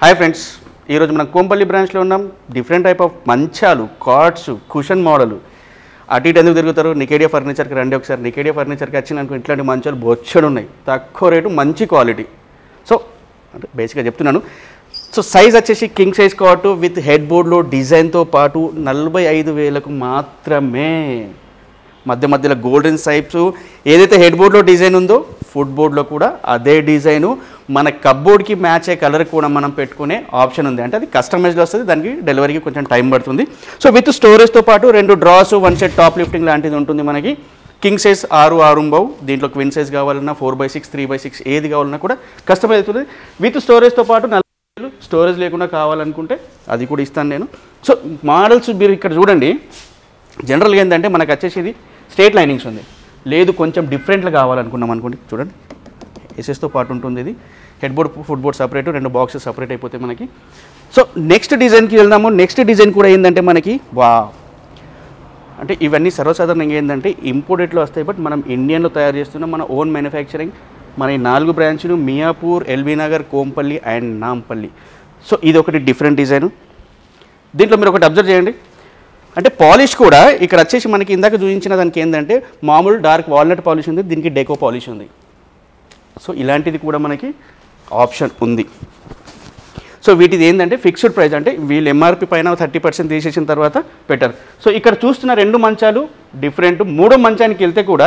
hi friends ఈరోజు మనం కోంపల్లి బ్రాంచ్లో ఉన్నాం డిఫరెంట్ టైప్ ఆఫ్ మంచాలు కార్డ్స్ కుషన్ మోడల్ అటు ఇటు ఎందుకు తిరుగుతారు నికేడియా ఫర్నిచర్కి రండి ఒకసారి నికేడియా ఫర్నిచర్కి వచ్చినాక ఇట్లాంటి మంచాలు బొచ్చడు ఉన్నాయి తక్కువ రేటు మంచి క్వాలిటీ సో అంటే బేసిక్గా చెప్తున్నాను సో సైజ్ వచ్చేసి king size cot with head బోర్డ్లో డిజైన్తో పాటు నలభై ఐదు వేలకు మాత్రమే మధ్య మధ్యలో గోల్డెన్ సైప్స్ ఏదైతే హెడ్ బోర్డ్లో డిజైన్ ఉందో ఫుడ్ బోర్డ్లో కూడా అదే డిజైను మన కబ్బోర్డ్కి మ్యాచ్ అయ్యే కలర్ కూడా మనం పెట్టుకునే ఆప్షన్ ఉంది అంటే అది కస్టమైజ్లో వస్తుంది దానికి డెలివరీకి కొంచెం టైం పడుతుంది సో విత్ స్టోరేజ్తో పాటు రెండు drawers one set top lifting లాంటిది ఉంటుంది మనకి కింగ్ సైజ్ ఆరు ఆరు బావు దీంట్లో క్విన్ సైజ్ కావాలన్నా four by six three by six ఏది కావాలన్నా కూడా కస్టమైజ్ అవుతుంది విత్ స్టోరేజ్తో పాటు నలభై వేలు స్టోరేజ్ లేకుండా కావాలనుకుంటే అది కూడా ఇస్తాను నేను సో మోడల్స్ మీరు ఇక్కడ చూడండి జనరల్గా ఏంటంటే మనకు వచ్చేసి ఇది స్ట్రేట్ లైనింగ్స్ ఉంది లేదు కొంచెం డిఫరెంట్గా కావాలనుకున్నాం అనుకోండి చూడండి ఎస్ఎస్తో పాటు ఉంటుంది ఇది head board foot board separate రెండు బాక్సెస్ సపరేట్ అయిపోతాయి మనకి సో నెక్స్ట్ డిజైన్కి వెళ్దాము నెక్స్ట్ డిజైన్ కూడా ఏంటంటే మనకి వా అంటే ఇవన్నీ సర్వసాధారణంగా ఏంటంటే ఇంపోర్టెడ్లో వస్తాయి బట్ మనం ఇండియన్లో తయారు చేస్తున్నాం మన ఓన్ మ్యానుఫ్యాక్చరింగ్ మన ఈ నాలుగు బ్రాంచ్లు Miyapur LB Nagar Kompally and Nampally so ఇది ఒకటి డిఫరెంట్ డిజైన్ దీంట్లో మీరు ఒకటి అబ్జర్వ్ చేయండి అంటే పాలిష్ కూడా ఇక్కడ వచ్చేసి మనకి ఇందాక చూపించిన దానికి ఏంటంటే మామూలు డార్క్ వాల్నట్ పాలిష్ ఉంది దీనికి డెకో పాలిష్ ఉంది సో ఇలాంటిది కూడా మనకి ఆప్షన్ ఉంది సో వీటిది ఏంటంటే ఫిక్స్డ్ ప్రైస్ అంటే వీళ్ళు ఎంఆర్పి పైన థర్టీ పర్సెంట్ తీసేసిన తర్వాత పెట్టారు సో ఇక్కడ చూస్తున్న రెండు మంచాలు డిఫరెంట్ మూడో మంచానికి వెళ్తే కూడా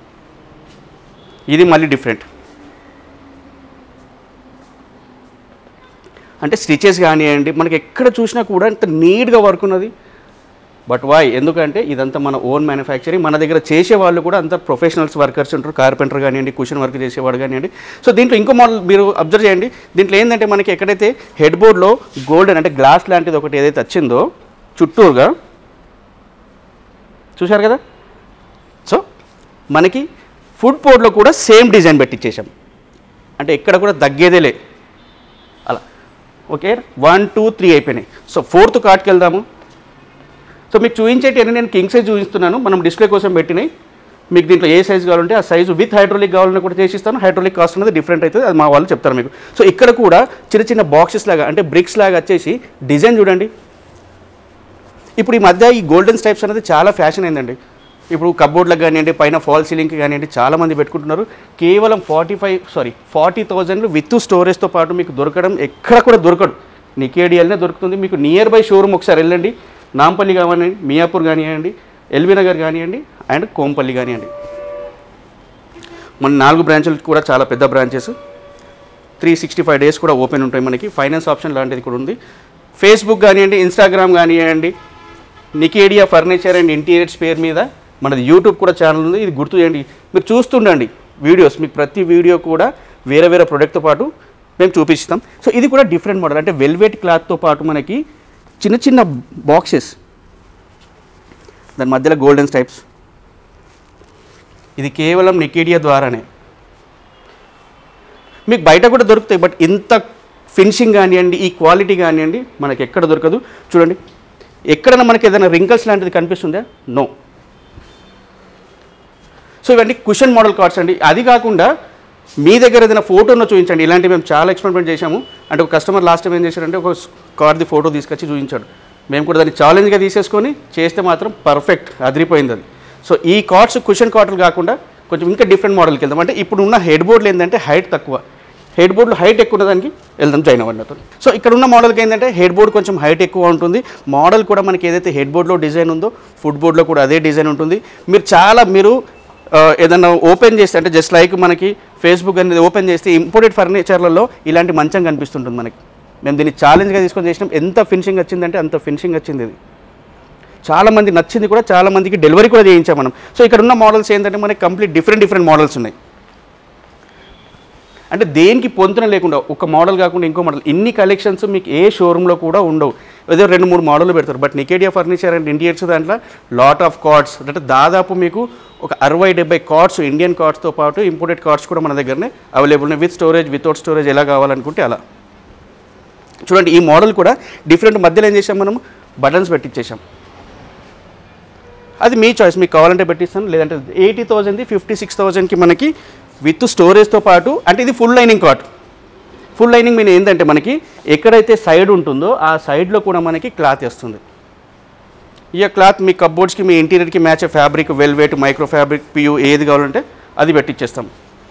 ఇది మళ్ళీ డిఫరెంట్ అంటే స్టిచెస్ కానివ్వండి మనకి ఎక్కడ చూసినా కూడా ఇంత నీట్గా వర్క్ ఉన్నది బట్ వై ఎందుకంటే ఇదంతా మన ఓన్ మ్యానుఫ్యాక్చరింగ్ మన దగ్గర చేసే వాళ్ళు కూడా అంత ప్రొఫెషనల్స్ వర్కర్స్ ఉంటారు కార్పెంటర్ కానివ్వండి కుషన్ వర్క్ చేసేవాడు కానివ్వండి సో దీంట్లో ఇంకో మోడల్ మీరు అబ్జర్వ్ చేయండి దీంట్లో ఏంటంటే మనకి ఎక్కడైతే హెడ్ బోర్డ్లో గోల్డెన్ అంటే గ్లాస్ లాంటిది ఒకటి ఏదైతే వచ్చిందో చుట్టూరుగా చూశారు కదా సో మనకి ఫుడ్ బోర్డ్లో కూడా సేమ్ డిజైన్ పెట్టించేసాం అంటే ఎక్కడ కూడా తగ్గేదేలే అలా ఓకే వన్ టూ త్రీ అయిపోయినాయి సో ఫోర్త్ కార్డ్కి వెళ్దాము సో మీకు చూపించేటి నేను కింగ్ సైజ్ చూపిస్తున్నాను మనం డిస్ప్లే కోసం పెట్టినాయి మీకు దీంట్లో ఏ సైజ్ కావాలంటే ఆ సైజు విత్ హైడ్రోలిక్ కావాలని కూడా చేసిస్తాను హైడ్రోలిక్ కాస్ట్ అనేది డిఫరెంట్ అవుతుంది అది మా వాళ్ళు చెప్తారు మీకు సో ఇక్కడ కూడా చిన్న చిన్న బాక్సెస్ లాగా అంటే బ్రిక్స్ లాగా వచ్చేసి డిజైన్ చూడండి ఇప్పుడు ఈ మధ్య ఈ గోల్డెన్ స్టైప్స్ అనేది చాలా ఫ్యాషన్ అయిందండి ఇప్పుడు కబోర్డ్లకు కానివ్వండి పైన ఫాల్ సీలింగ్కి కానివ్వండి చాలా మంది పెట్టుకుంటున్నారు కేవలం forty five sorry forty thousand with స్టోరేజ్తో పాటు మీకు దొరకడం ఎక్కడ కూడా దొరకడు నికేడియల్నే దొరుకుతుంది మీకు నియర్ బై షోరూమ్ ఒకసారి వెళ్ళండి నాంపల్లి కానివ్వండి మియాపూర్ కానివ్వండి ఎల్బీ నగర్ కానివ్వండి అండ్ కోంపల్లి కానివ్వండి మన నాలుగు బ్రాంచులు కూడా చాలా పెద్ద branches three sixty five days కూడా ఓపెన్ ఉంటాయి మనకి ఫైనాన్స్ ఆప్షన్ లాంటిది కూడా ఉంది ఫేస్బుక్ కానివ్వండి ఇన్స్టాగ్రామ్ కానివ్వండి నికేడియా ఫర్నిచర్ అండ్ ఇంటీరియర్స్ పేరు మీద మనది యూట్యూబ్ కూడా ఛానల్ ఉంది ఇది గుర్తు చేయండి మీరు చూస్తుండండి వీడియోస్ మీకు ప్రతి వీడియో కూడా వేరే వేరే ప్రొడక్ట్తో పాటు మేము చూపిస్తాం సో ఇది కూడా డిఫరెంట్ మోడల్ అంటే వెల్వెట్ క్లాత్తో పాటు మనకి చిన్న చిన్న బాక్సెస్ దాని మధ్యలో గోల్డెన్ స్టైప్స్ ఇది కేవలం నికేడియా ద్వారానే మీకు బయట కూడా దొరుకుతాయి బట్ ఇంత ఫినిషింగ్ కానివ్వండి ఈ క్వాలిటీ కానివ్వండి మనకి ఎక్కడ దొరకదు చూడండి ఎక్కడైనా మనకి ఏదైనా రింకల్స్ లాంటిది కనిపిస్తుందా నో సో ఇవన్నీ కుషన్ మోడల్ కార్డ్స్ అండి అది కాకుండా మీ దగ్గర ఏదైనా ఫోటోను చూపించండి ఇలాంటివి మేము చాలా ఎక్స్పెరిమెంట్ చేశాము అంటే ఒక కస్టమర్ లాస్ట్ టైం ఏం చేశారంటే ఒక కార్ది ఫోటో తీసుకొచ్చి చూపించాడు మేము కూడా దాన్ని ఛాలెంజ్గా తీసేసుకొని చేస్తే మాత్రం పర్ఫెక్ట్ అదిరిపోయింది అది సో ఈ కార్డ్స్ కుషన్ కార్డులు కాకుండా కొంచెం ఇంకా డిఫరెంట్ మోడల్కి వెళ్దాం అంటే ఇప్పుడు ఉన్న హెడ్ బోర్డులు ఏంటంటే హైట్ తక్కువ హెడ్ బోర్డులో హైట్ ఎక్కువ ఉన్నదానికి వెళ్దాం జాయిన్ అవ్వండి అతను సో ఇక్కడ ఉన్న మోడల్కి ఏంటంటే హెడ్ బోర్డ్ కొంచెం హైట్ ఎక్కువ ఉంటుంది మోడల్ కూడా మనకి ఏదైతే హెడ్ బోర్డ్లో డిజైన్ ఉందో ఫుడ్ బోర్డ్లో కూడా అదే డిజైన్ ఉంటుంది మీరు చాలా మీరు ఆ, ఏదన్నా ఓపెన్ చేస్తే అంటే జస్ట్ లైక్ మనకి ఫేస్బుక్ అనేది ఓపెన్ చేస్తే ఇంపోర్టెడ్ ఫర్నిచర్లలో ఇలాంటి మంచం కనిపిస్తుంటుంది మనకి మేము దీన్ని ఛాలెంజ్గా తీసుకొని చేసినాం ఎంత ఫినిషింగ్ వచ్చిందంటే అంత ఫినిషింగ్ వచ్చింది ఇది చాలా మంది నచ్చింది కూడా చాలా మందికి డెలివరీ కూడా చేయించాం మనం సో ఇక్కడ ఉన్న మోడల్స్ ఏంటంటే మనకి కంప్లీట్ డిఫరెంట్ డిఫరెంట్ మోడల్స్ ఉన్నాయి అంటే దేనికి పొంతన లేకుండా ఒక మోడల్ కాకుండా ఇంకో మోడల్ ఇన్ని కలెక్షన్స్ మీకు ఏ షోరూంలో కూడా ఉండవు ఏదో రెండు మూడు మోడల్ పెడతారు బట్ నికేడియా ఫర్నిచర్ అండ్ ఇంటీరియర్స్ దాంట్లో లాట్ ఆఫ్ కార్డ్స్ అంటే దాదాపు మీకు ఒక అరవై డెబ్బై కార్డ్స్ ఇండియన్ కార్డ్స్తో పాటు ఇంపోర్టెడ్ కార్డ్స్ కూడా మన దగ్గరనే అవైలబుల్ ఉన్నాయి విత్ స్టోరేజ్ వితౌట్ స్టోరేజ్ ఎలా కావాలనుకుంటే అలా చూడండి ఈ మోడల్ కూడా డిఫరెంట్ మధ్యలో ఏం చేసాం మనం బటన్స్ పెట్టించేసాం అది మీ చాయిస్ మీకు కావాలంటే పెట్టిస్తాను లేదంటే ఎయిటీ థౌజండ్ది ఫిఫ్టీ సిక్స్ థౌజండ్కి మనకి విత్ స్టోరేజ్తో పాటు అంటే ఇది full lining cot full lining మీద ఏంటంటే మనకి ఎక్కడైతే సైడ్ ఉంటుందో ఆ సైడ్లో కూడా మనకి క్లాత్ వస్తుంది ఇక క్లాత్ మీ కప్బోర్డ్స్కి మీ ఇంటీరియర్కి match fabric velvet micro fabric PU ఏది కావాలంటే అది పెట్టిచ్చేస్తాం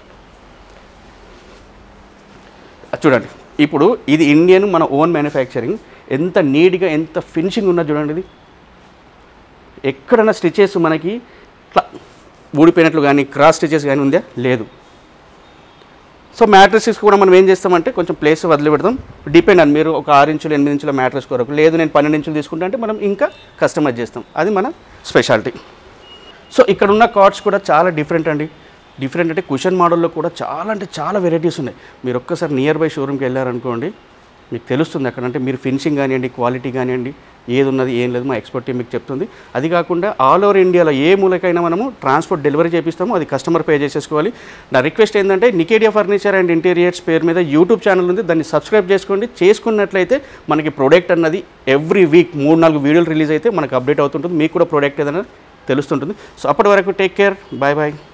అది చూడండి ఇప్పుడు ఇది ఇండియన్ మన ఓన్ మ్యానుఫ్యాక్చరింగ్ ఎంత నీట్గా ఎంత ఫినిషింగ్ ఉన్నది చూడండి ఇది ఎక్కడన్నా స్టిచెస్ మనకి ఇట్లా ఊడిపోయినట్లు కానీ క్రాస్ స్టిచెస్ కానీ ఉందా లేదు సో మ్యాట్రసెస్ కూడా మనం ఏం చేస్తామంటే కొంచెం ప్లేస్ వదిలిపెడతాం డిపెండ్ అని మీరు ఒక ఆరు ఇంచులు ఎనిమిది ఇంచుల మ్యాట్రస్ కొరకు లేదు నేను పన్నెండు ఇంచులు తీసుకుంటా అంటే మనం ఇంకా కస్టమైజ్ చేస్తాం అది మన స్పెషాలిటీ సో ఇక్కడ ఉన్న కార్డ్స్ కూడా చాలా డిఫరెంట్ అండి డిఫరెంట్ అంటే కుషన్ మోడల్లో కూడా చాలా అంటే చాలా వెరైటీస్ ఉన్నాయి మీరు ఒక్కసారి నియర్ బై షోరూమ్కి వెళ్ళారనుకోండి మీకు తెలుస్తుంది అక్కడ అంటే మీరు ఫినిషింగ్ కానివ్వండి క్వాలిటీ కానివ్వండి ఏది ఉన్నది ఏం లేదు మా ఎక్స్పర్ట్ టీం మీకు చెప్తుంది అది కాకుండా ఆల్ ఓవర్ ఇండియాలో ఏ మూలకైనా మనము ట్రాన్స్పోర్ట్ డెలివరీ చేపిస్తాము అది కస్టమర్ పే చేసేసుకోవాలి నా రిక్వెస్ట్ ఏంటంటే నికేడియా ఫర్నిచర్ అండ్ ఇంటీరియర్స్ పేరు మీద యూట్యూబ్ ఛానల్ ఉంది దాన్ని సబ్స్క్రైబ్ చేసుకోండి చేసుకున్నట్లయితే మనకి ప్రోడక్ట్ అన్నది ఎవ్రీ వీక్ మూడు నాలుగు వీడియోలు రిలీజ్ అయితే మనకు అప్డేట్ అవుతుంటుంది మీకు కూడా ప్రోడక్ట్ ఏదైనా తెలుస్తుంటుంది సో అప్పటి వరకు టేక్ కేర్ బాయ్ బాయ్